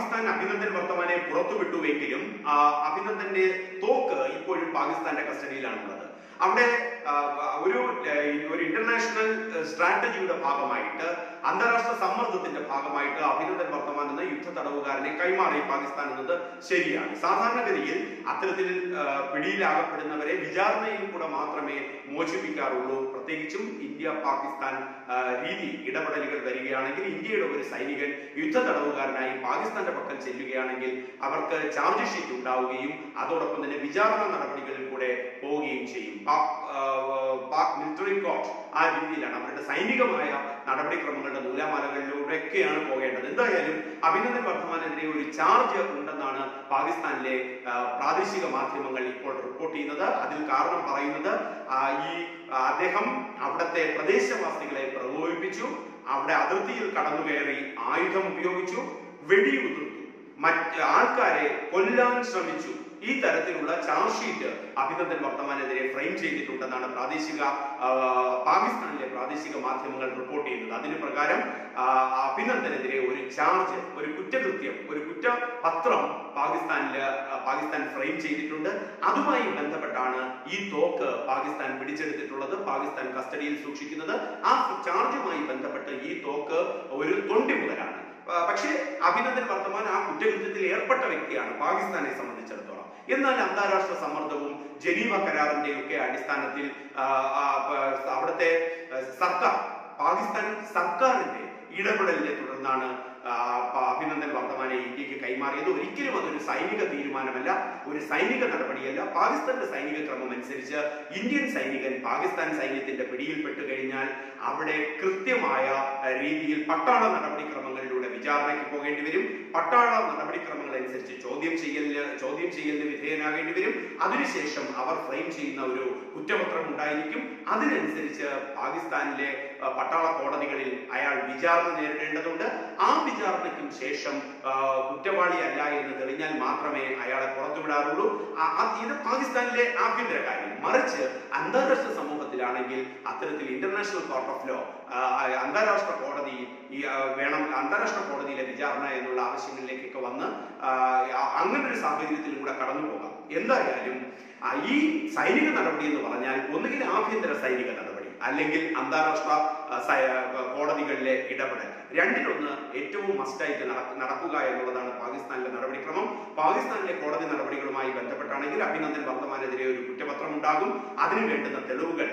പാകിസ്ഥാൻ അഭിനന്ദൻ വർത്തമാനെ പുറത്തുവിട്ടുവെങ്കിലും ആ, അഭിനന്ദന്റെ തോക്ക് ഇപ്പോഴും പാകിസ്ഥാന്റെ കസ്റ്റഡിയിലാണുള്ളത് അവിടെ ആ, ഒരു ആ, ഒരു ഇന്റർനാഷണൽ സ്ട്രാറ്റജിയുടെ ഭാഗമായിട്ട് അന്താരാഷ്ട്ര സമ്മർദ്ദത്തിന്റെ ഭാഗമായിട്ട് അഭിനന്ദൻ വർത്തമാൻ എന്ന യുദ്ധ തടവുകാരനെ കൈമാറി പാകിസ്ഥാൻ എന്നത് ശരിയാണ് സാധാരണഗതിയിൽ അത്തരത്തിൽ ആ, പിടിയിലാകപ്പെടുന്നവരെ വിചാരണയിൽ കൂടെ മാത്രമേ മോചിപ്പിക്കാറുള്ളൂ പ്രത്യേകിച്ചും ഇന്ത്യ പാകിസ്ഥാൻ ആ, രീതി ഇടപെടലുകൾ വരികയാണെങ്കിൽ ഇന്ത്യയുടെ ഒരു സൈനികൻ യുദ്ധ തടവുകാരനായി പാകിസ്ഥാന്റെ പക്കൽ ചെല്ലുകയാണെങ്കിൽ അവർക്ക് ചാർജ് ഷീറ്റ് ഉണ്ടാവുകയും അതോടൊപ്പം തന്നെ വിചാരണ നടപടികളിൽ കൂടെ പോവുകയും ചെയ്യും പാക് ആ, പാക് മിലിറ്ററി കോർട്ട് ആ രീതിയിലാണ് അവരുടെ സൈനികമായ നടപടിക്രമങ്ങളുടെ നൂലാമാലകളിലൂടെയൊക്കെയാണ് പോകേണ്ടത് എന്തായാലും അഭിനന്ദൻ വർദ്ധമാനെതിരെ ഒരു ചാർജ് ഉണ്ടെന്നാണ് പാകിസ്ഥാനിലെ ആ, പ്രാദേശിക മാധ്യമങ്ങൾ ഇപ്പോൾ റിപ്പോർട്ട് ചെയ്യുന്നത് അതിൽ കാരണം പറയുന്നത് ആ, ഈ ആ, അദ്ദേഹം അവിടുത്തെ പ്രദേശവാസികളെ പ്രകോപിപ്പിച്ചു അവിടെ അതിർത്തിയിൽ കടന്നു കയറി ആയുധം ഉപയോഗിച്ചു വെടിയുതിർത്തു മറ്റ് ആൾക്കാരെ കൊല്ലാൻ ശ്രമിച്ചു ഈ തരത്തിലുള്ള ചാർജ് ഷീറ്റ് അഭിനന്ദൻ വർത്തമാനെതിരെ ഫ്രെയിം ചെയ്തിട്ടുണ്ടെന്നാണ് പ്രാദേശിക ആ, പാകിസ്ഥാനിലെ പ്രാദേശിക മാധ്യമങ്ങൾ റിപ്പോർട്ട് ചെയ്യുന്നത് അതിന് പ്രകാരം ആ, അഭിനന്ദനെതിരെ ഒരു ചാർജ് ഒരു കുറ്റകൃത്യം ഒരു കുറ്റപത്രം പാകിസ്ഥാനില് ആ, പാകിസ്ഥാൻ ഫ്രെയിം ചെയ്തിട്ടുണ്ട് അതുമായി ബന്ധപ്പെട്ടാണ് ഈ തോക്ക് പാകിസ്ഥാൻ പിടിച്ചെടുത്തിട്ടുള്ളത് പാകിസ്ഥാൻ കസ്റ്റഡിയിൽ സൂക്ഷിക്കുന്നത് ആ ചാർജുമായി ബന്ധപ്പെട്ട് ഈ തോക്ക് ഒരു തൊണ്ടി മുതലാണ് ആ, പക്ഷേ അഭിനന്ദൻ വർത്തമാൻ ആ കുറ്റകൃത്യത്തിൽ ഏർപ്പെട്ട വ്യക്തിയാണ് പാകിസ്ഥാനെ സംബന്ധിച്ചിടത്തോളം എന്നാൽ അന്താരാഷ്ട്ര സമ്മർദ്ദവും ജനീവ കരാറിന്റെ ഒക്കെ അടിസ്ഥാനത്തിൽ ആ, ആ, പ- അവിടുത്തെ ആ, സർക്കാർ പാകിസ്ഥാൻ സർക്കാരിന്റെ ഇടപെടലിനെ തുടർന്നാണ് ആ, പ- അഭിനന്ദൻ വർത്തമാനെ ഇന്ത്യക്ക് കൈമാറിയത് ഒരിക്കലും അതൊരു സൈനിക തീരുമാനമല്ല ഒരു സൈനിക നടപടിയല്ല പാകിസ്ഥാന്റെ സൈനിക ക്രമം അനുസരിച്ച് ഇന്ത്യൻ സൈനികൻ പാകിസ്ഥാൻ സൈന്യത്തിന്റെ പിടിയിൽപ്പെട്ടു കഴിഞ്ഞാൽ അവിടെ കൃത്യമായ ആ, രീതിയിൽ പട്ടാള നടപടിക്രമങ്ങളിലൂടെ വിചാരണയ്ക്ക് പോകേണ്ടി വരും പട്ടാള നടപടിക്രമങ്ങൾ അനുസരിച്ച് ചോദ്യം ചെയ്യലിന് ചോദ്യം ചെയ്യലിന് വിധേയനാകേണ്ടി വരും അതിനുശേഷം അവർ ഫ്രെയിം ചെയ്യുന്ന ഒരു കുറ്റപത്രം ഉണ്ടായിരിക്കും അതിനനുസരിച്ച് പാകിസ്ഥാനിലെ ആ, പട്ടാള കോടതികളിൽ അയാൾ വിചാരണ നേരിടേണ്ടതുണ്ട് ആ വിചാരണയ്ക്കും ശേഷം ആ, കുറ്റവാളിയല്ല എന്ന് തെളിഞ്ഞാൽ മാത്രമേ അയാളെ പുറത്തുവിടാറുള്ളൂ ആ- ആ- ഇത് പാകിസ്ഥാനിലെ ആഭ്യന്തര കാര്യം മറിച്ച് അന്താരാഷ്ട്ര സമൂഹത്തിലാണെങ്കിൽ അത്തരത്തിൽ ഇന്റർനാഷണൽ കോർട്ട് ഓഫ് ലോ അന്താരാഷ്ട്ര കോടതി ഈ ആ, വേണം അന്താരാഷ്ട്ര കോടതിയിലെ വിചാരണ എന്നുള്ള ആവശ്യങ്ങളിലേക്കൊക്കെ വന്ന് ആ, അങ്ങനെ ഒരു സാഹചര്യത്തിലും കൂടെ കടന്നു പോകാം എന്തായാലും ആ, ഈ സൈനിക നടപടി എന്ന് പറഞ്ഞാൽ ഒന്നുകിൽ ആഭ്യന്തര സൈനിക നടപടി അല്ലെങ്കിൽ അന്താരാഷ്ട്ര ആ, സൈ- ആ, കോടതികളിലെ ഇടപെടൽ രണ്ടിലൊന്ന് ഏറ്റവും മസ്റ്റായിട്ട് നട- നടക്കുക എന്നുള്ളതാണ് പാകിസ്ഥാനിലെ നടപടിക്രമം പാകിസ്ഥാനിലെ കോടതി നടപടികളുമായി ബന്ധപ്പെട്ടാണെങ്കിൽ അഭിനന്ദൻ വർദ്ധമാനെതിരെ ഒരു കുറ്റപത്രം ഉണ്ടാകും അതിന് വേണ്ടുന്ന തെളിവുകൾ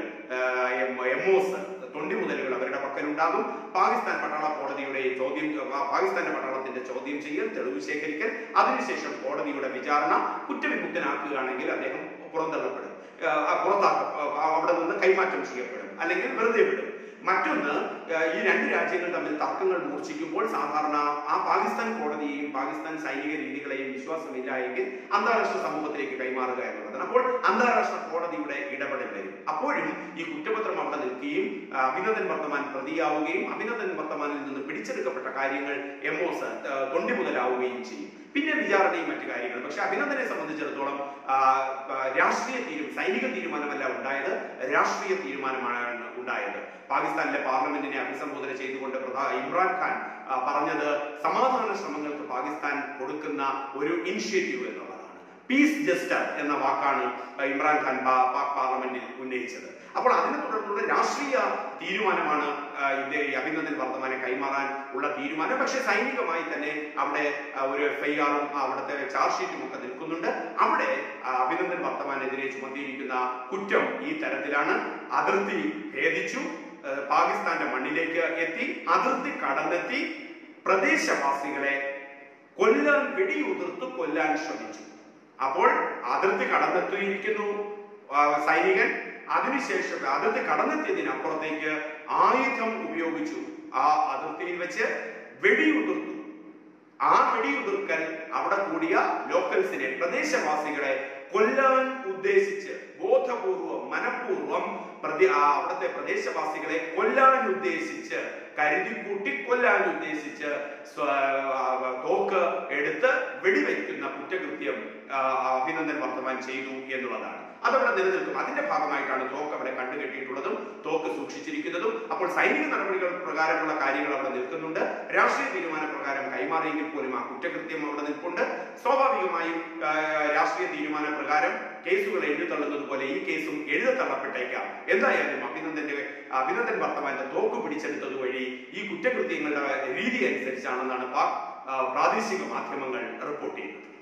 എംഒസ് തൊണ്ടി മുതലുകൾ അവരുടെ പക്കലുണ്ടാകും പാകിസ്ഥാൻ പട്ടാള കോടതിയുടെ ചോദ്യം ആ, പാകിസ്ഥാന്റെ പട്ടാളത്തിന്റെ ചോദ്യം ചെയ്യൽ തെളിവ് ശേഖരിക്കൽ അതിനുശേഷം കോടതിയുടെ വിചാരണ കുറ്റവിമുക്തനാക്കുകയാണെങ്കിൽ അദ്ദേഹം പുറന്തള്ളപ്പെടും ആ, പുറത്താക്ക ആ, അവിടെ നിന്ന് കൈമാറ്റം ചെയ്യപ്പെടും അല്ലെങ്കിൽ വെറുതെ വിടും മറ്റൊന്ന് ആ, ഈ രണ്ട് രാജ്യങ്ങൾ തമ്മിൽ തർക്കങ്ങൾ മൂർച്ഛിക്കുമ്പോൾ സാധാരണ ആ പാകിസ്ഥാൻ കോടതിയെയും പാകിസ്ഥാൻ സൈനിക രീതികളെയും വിശ്വാസമില്ല എങ്കിൽ അന്താരാഷ്ട്ര സമൂഹത്തിലേക്ക് കൈമാറുക എന്നുള്ളതാണ് അപ്പോൾ അന്താരാഷ്ട്ര കോടതിയുടെ ഇടപെടൽ വരും അപ്പോഴും ഈ കുറ്റപത്രം അവിടെ നിൽക്കുകയും ആ, അഭിനന്ദൻ വർത്തമാൻ പ്രതിയാവുകയും അഭിനന്ദൻ വർത്തമാനിൽ നിന്ന് പിടിച്ചെടുക്കപ്പെട്ട കാര്യങ്ങൾ എംഒസ് തൊണ്ടി മുതലാവുകയും ചെയ്യും പിന്നെ വിചാരണയും മറ്റു കാര്യങ്ങളും പക്ഷെ അഭിനന്ദനെ സംബന്ധിച്ചിടത്തോളം ആ, ആ, രാഷ്ട്രീയ തീരും സൈനിക തീരുമാനമല്ല ഉണ്ടായത് രാഷ്ട്രീയ തീരുമാനമാണ് ഉണ്ടായത് പാകിസ്ഥാനിലെ പാർലമെന്റിനെ അഭിസംബോധന ചെയ്തുകൊണ്ട് പ്രധാ- ഇമ്രാൻഖാൻ ആ, പറഞ്ഞത് സമാധാന ശ്രമങ്ങൾക്ക് പാകിസ്ഥാൻ കൊടുക്കുന്ന ഒരു ഇനിഷ്യേറ്റീവ് എന്നുള്ളതാണ് പീസ് ജസ്റ്റർ എന്ന വാക്കാണ് ഇമ്രാൻഖാൻ പാ- പാക് പാർലമെന്റിൽ ഉന്നയിച്ചത് അപ്പോൾ അതിനെ തുടർന്നുള്ള രാഷ്ട്രീയ തീരുമാനമാണ് ആ, ഇത് ഈ അഭിനന്ദൻ വർദ്ധമാനെ കൈമാറാൻ ഉള്ള തീരുമാനം പക്ഷേ സൈനികമായി തന്നെ അവിടെ ആ, ഒരു എഫ് ഐ ആറും അവിടുത്തെ ചാർജ് ഷീറ്റും ഒക്കെ നിൽക്കുന്നുണ്ട് അവിടെ ആ, അഭിനന്ദൻ വർദ്ധമാനെതിരെ ചുമത്തിയിരിക്കുന്ന കുറ്റം ഈ തരത്തിലാണ് അതിർത്തി ഭേദിച്ചു ആ, പാകിസ്ഥാന്റെ മണ്ണിലേക്ക് എത്തി അതിർത്തി കടന്നെത്തി പ്രദേശവാസികളെ കൊല്ലാൻ വെടിയുതിർത്ത് കൊല്ലാൻ ശ്രമിച്ചു അപ്പോൾ അതിർത്തി കടന്നെത്തിയിരിക്കുന്നു ആ, സൈനികൻ അതിനുശേഷം അതിർത്തി കടന്നെത്തിയതിനപ്പുറത്തേക്ക് ആയുധം ഉപയോഗിച്ചു ആ അതിർത്തിയിൽ വെച്ച് വെടിയുതിർത്തു ആ വെടിയുതിർക്കൽ അവിടെ കൂടിയ ലോക്കൽസിനെ പ്രദേശവാസികളെ കൊല്ലാൻ ഉദ്ദേശിച്ച് ബോധപൂർവം മനഃപൂർവം പ്രതി ആ അവിടുത്തെ പ്രദേശവാസികളെ കൊല്ലാൻ ഉദ്ദേശിച്ച് കരുതിക്കൂട്ടി കൊല്ലാൻ ഉദ്ദേശിച്ച് സ്വ- ആ, തോക്ക് എടുത്ത് വെടിവെക്കുന്ന കുറ്റകൃത്യം ആ, അഭിനന്ദൻ വർത്തമാൻ ചെയ്തു എന്നുള്ളതാണ് അതവിടെ നിലനിൽക്കും അതിന്റെ ഭാഗമായിട്ടാണ് തോക്ക് അവിടെ കണ്ടുകെട്ടിയിട്ടുള്ളതും തോക്ക് സൂക്ഷിച്ചിരിക്കുന്നതും അപ്പോൾ സൈനിക നടപടികൾ പ്രകാരമുള്ള കാര്യങ്ങൾ അവിടെ നിൽക്കുന്നുണ്ട് രാഷ്ട്രീയ തീരുമാന പ്രകാരം കൈമാറിയെങ്കിൽ പോലും ആ കുറ്റകൃത്യം അവിടെ നിൽപ്പുണ്ട് സ്വാഭാവികമായും ആ, രാഷ്ട്രീയ തീരുമാന പ്രകാരം കേസുകൾ എഴുതള്ളുന്നത് പോലെ ഈ കേസും എഴുതത്തള്ളപ്പെട്ടേക്കാം എന്തായാലും അഭിനന്ദന്റെ അഭിനന്ദൻ വർത്തമാന്റെ തോക്ക് പിടിച്ചെടുത്തത് വഴി ഈ കുറ്റകൃത്യങ്ങളുടെ രീതി അനുസരിച്ചാണെന്നാണ് പാക് ആ, പ്രാദേശിക മാധ്യമങ്ങൾ റിപ്പോർട്ട് ചെയ്യുന്നത്